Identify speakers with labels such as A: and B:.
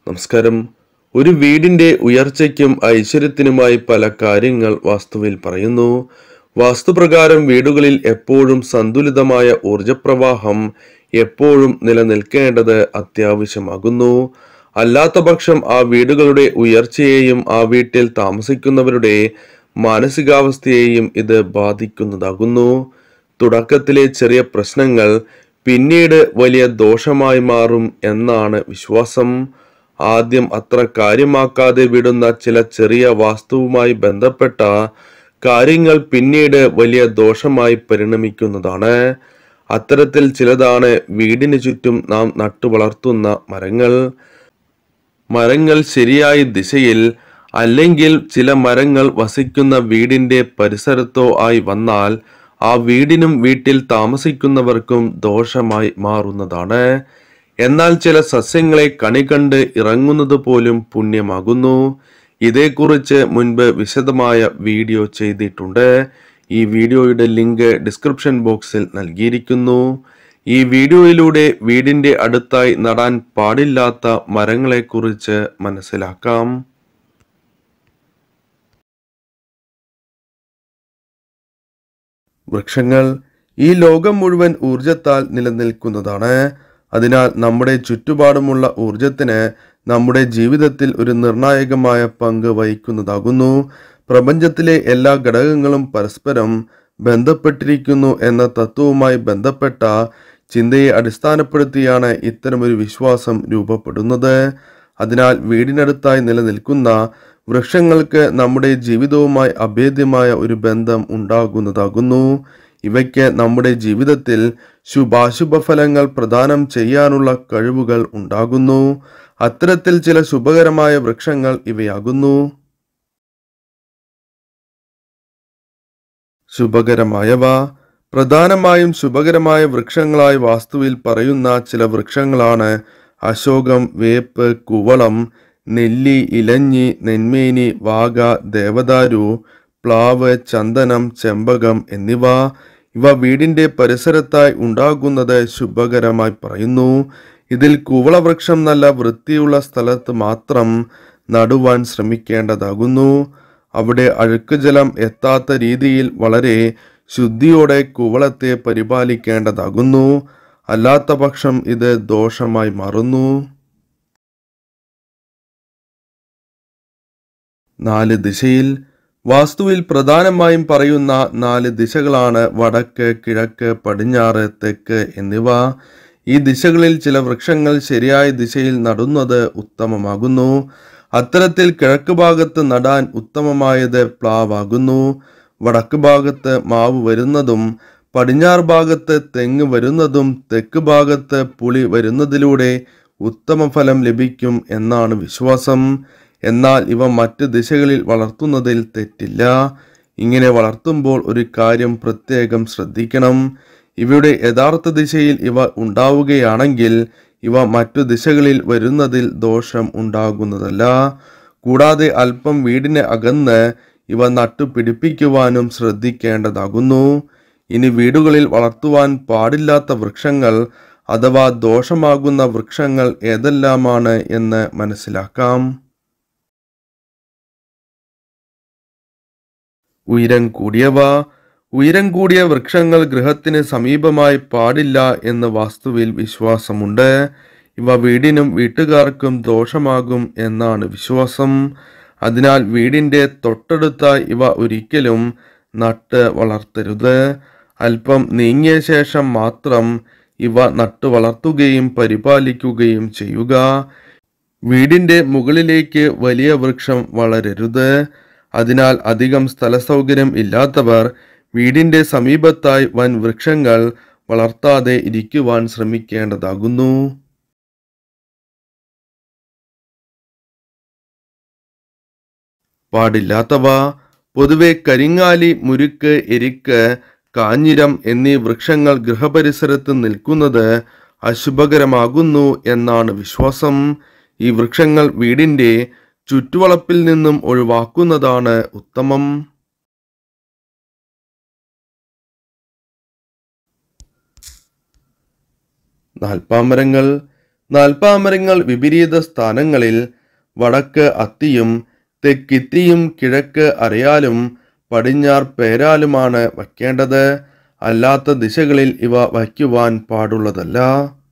A: നമസ്കാരം ഒരു വീടിന്റെ ഉയർച്ചയ്ക്കും ഐശ്വര്യത്തിനുമായി പല കാര്യങ്ങൾ വാസ്തുവിൽ പറയുന്നു വാസ്തുപ്രകാരം വീടുകളിൽ എപ്പോഴും സന്തുലിതമായ ഊർജപ്രവാഹം എപ്പോഴും നിലനിൽക്കേണ്ടത് അത്യാവശ്യമാകുന്നു അല്ലാത്ത പക്ഷം ആ വീടുകളുടെ ഉയർച്ചയെയും ആ വീട്ടിൽ താമസിക്കുന്നവരുടെ മാനസികാവസ്ഥയെയും ഇത് ബാധിക്കുന്നതാകുന്നു തുടക്കത്തിലെ ചെറിയ പ്രശ്നങ്ങൾ പിന്നീട് വലിയ ദോഷമായി മാറും എന്നാണ് വിശ്വാസം ആദ്യം അത്ര കാര്യമാക്കാതെ വിടുന്ന ചില ചെറിയ വാസ്തുവുമായി ബന്ധപ്പെട്ട കാര്യങ്ങൾ പിന്നീട് വലിയ ദോഷമായി പരിണമിക്കുന്നതാണ് അത്തരത്തിൽ ചിലതാണ് വീടിന് ചുറ്റും നാം നട്ടുവളർത്തുന്ന മരങ്ങൾ മരങ്ങൾ ശരിയായ ദിശയിൽ അല്ലെങ്കിൽ ചില മരങ്ങൾ വസിക്കുന്ന വീടിന്റെ പരിസരത്തോ ആയി വന്നാൽ ആ വീടിനും വീട്ടിൽ താമസിക്കുന്നവർക്കും ദോഷമായി മാറുന്നതാണ് എന്നാൽ ചില സസ്യങ്ങളെ കണി കണ്ട് ഇറങ്ങുന്നത് പോലും പുണ്യമാകുന്നു ഇതേക്കുറിച്ച് മുൻപ് വിശദമായ വീഡിയോ ചെയ്തിട്ടുണ്ട് ഈ വീഡിയോയുടെ ലിങ്ക് ഡിസ്ക്രിപ്ഷൻ ബോക്സിൽ നൽകിയിരിക്കുന്നു ഈ വീഡിയോയിലൂടെ വീടിന്റെ അടുത്തായി നടാൻ പാടില്ലാത്ത മരങ്ങളെക്കുറിച്ച് മനസ്സിലാക്കാം വൃക്ഷങ്ങൾ ഈ ലോകം മുഴുവൻ ഊർജത്താൽ നിലനിൽക്കുന്നതാണ് അതിനാൽ നമ്മുടെ ചുറ്റുപാടുമുള്ള ഊർജത്തിന് നമ്മുടെ ജീവിതത്തിൽ ഒരു നിർണായകമായ പങ്ക് വഹിക്കുന്നതാകുന്നു പ്രപഞ്ചത്തിലെ എല്ലാ ഘടകങ്ങളും പരസ്പരം ബന്ധപ്പെട്ടിരിക്കുന്നു എന്ന തത്വവുമായി ബന്ധപ്പെട്ട ചിന്തയെ അടിസ്ഥാനപ്പെടുത്തിയാണ് ഇത്തരമൊരു വിശ്വാസം രൂപപ്പെടുന്നത് അതിനാൽ വീടിനടുത്തായി നിലനിൽക്കുന്ന വൃക്ഷങ്ങൾക്ക് നമ്മുടെ ജീവിതവുമായി അഭേദ്യമായ ഒരു ബന്ധം ഉണ്ടാകുന്നതാകുന്നു ഇവയ്ക്ക് നമ്മുടെ ജീവിതത്തിൽ ശുഭാശുഭ ഫലങ്ങൾ പ്രദാനം ചെയ്യാനുള്ള കഴിവുകൾ ഉണ്ടാകുന്നു അത്തരത്തിൽ ചില ശുഭകരമായ വൃക്ഷങ്ങൾ ഇവയാകുന്നു ശുഭകരമായവ പ്രധാനമായും ശുഭകരമായ വൃക്ഷങ്ങളായി വാസ്തുവിൽ പറയുന്ന ചില വൃക്ഷങ്ങളാണ് അശോകം വേപ്പ് കുവളം നെല്ലി ഇലഞ്ഞി നെന്മേനി വാഗ ദേവദാരു പ്ലാവ് ചന്ദനം ചെമ്പകം എന്നിവ ഇവ വീടിന്റെ പരിസരത്തായി ഉണ്ടാകുന്നത് ശുഭകരമായി പറയുന്നു ഇതിൽ കുവളവൃക്ഷം നല്ല വൃത്തിയുള്ള സ്ഥലത്ത് മാത്രം നടുവാൻ ശ്രമിക്കേണ്ടതാകുന്നു അവിടെ അഴുക്കുജലം എത്താത്ത രീതിയിൽ വളരെ ശുദ്ധിയോടെ കുവളത്തെ പരിപാലിക്കേണ്ടതാകുന്നു അല്ലാത്ത പക്ഷം ഇത് ദോഷമായി മാറുന്നു നാല് ദിശയിൽ വാസ്തുവിൽ പ്രധാനമായും പറയുന്ന നാല് ദിശകളാണ് വടക്ക് കിഴക്ക് പടിഞ്ഞാറ് തെക്ക് എന്നിവ ഈ ദിശകളിൽ ചില വൃക്ഷങ്ങൾ ശരിയായ ദിശയിൽ നടുന്നത് ഉത്തമമാകുന്നു അത്തരത്തിൽ കിഴക്ക് ഭാഗത്ത് നടാൻ ഉത്തമമായത് പ്ലാവാകുന്നു വടക്ക് ഭാഗത്ത് മാവ് വരുന്നതും പടിഞ്ഞാറ് ഭാഗത്ത് തെങ്ങ് വരുന്നതും തെക്ക് ഭാഗത്ത് പുളി വരുന്നതിലൂടെ ഉത്തമ ഫലം ലഭിക്കും എന്നാണ് വിശ്വാസം എന്നാൽ ഇവ മറ്റ് ദിശകളിൽ വളർത്തുന്നതിൽ തെറ്റില്ല ഇങ്ങനെ വളർത്തുമ്പോൾ ഒരു കാര്യം പ്രത്യേകം ശ്രദ്ധിക്കണം ഇവയുടെ യഥാർത്ഥ ദിശയിൽ ഇവ ഉണ്ടാവുകയാണെങ്കിൽ ഇവ മറ്റു ദിശകളിൽ വരുന്നതിൽ ദോഷം ഉണ്ടാകുന്നതല്ല കൂടാതെ അല്പം വീടിനെ അകന്ന് ഇവ നട്ടുപിടിപ്പിക്കുവാനും ശ്രദ്ധിക്കേണ്ടതാകുന്നു ഇനി വീടുകളിൽ വളർത്തുവാൻ പാടില്ലാത്ത വൃക്ഷങ്ങൾ അഥവാ ദോഷമാകുന്ന വൃക്ഷങ്ങൾ ഏതെല്ലാമാണ് എന്ന് മനസ്സിലാക്കാം ഉയരം കൂടിയവ ഉയരം കൂടിയ വൃക്ഷങ്ങൾ ഗൃഹത്തിന് സമീപമായി പാടില്ല എന്ന് വാസ്തുവിൽ വിശ്വാസമുണ്ട് ഇവ വീടിനും വീട്ടുകാർക്കും ദോഷമാകും എന്നാണ് വിശ്വാസം അതിനാൽ വീടിന്റെ തൊട്ടടുത്തായി ഇവ ഒരിക്കലും നട്ട് വളർത്തരുത് അല്പം നീങ്ങിയ ശേഷം മാത്രം ഇവ നട്ടു വളർത്തുകയും പരിപാലിക്കുകയും ചെയ്യുക വീടിന്റെ മുകളിലേക്ക് വലിയ വൃക്ഷം വളരരുത് അതിനാൽ അധികം സ്ഥലസൗകര്യം ഇല്ലാത്തവർ വീടിന്റെ സമീപത്തായി വൻ വൃക്ഷങ്ങൾ വളർത്താതെ ഇരിക്കുവാൻ ശ്രമിക്കേണ്ടതാകുന്നു പാടില്ലാത്തവ പൊതുവെ കരിങ്ങാലി മുരുക്ക് എരിക്ക് കാഞ്ഞിരം എന്നീ വൃക്ഷങ്ങൾ ഗൃഹപരിസരത്ത് നിൽക്കുന്നത് അശുഭകരമാകുന്നു എന്നാണ് വിശ്വാസം ഈ വൃക്ഷങ്ങൾ വീടിന്റെ ചുറ്റുവളപ്പിൽ നിന്നും ഒഴിവാക്കുന്നതാണ് ഉത്തമം നാൽപ്പാമരങ്ങൾ നാൽപ്പാമരങ്ങൾ വിപരീത സ്ഥാനങ്ങളിൽ വടക്ക് അത്തിയും തെക്കിത്തിയും കിഴക്ക് അറിയാലും പടിഞ്ഞാർ പേരാലുമാണ് വയ്ക്കേണ്ടത് അല്ലാത്ത ദിശകളിൽ ഇവ വയ്ക്കുവാൻ പാടുള്ളതല്ല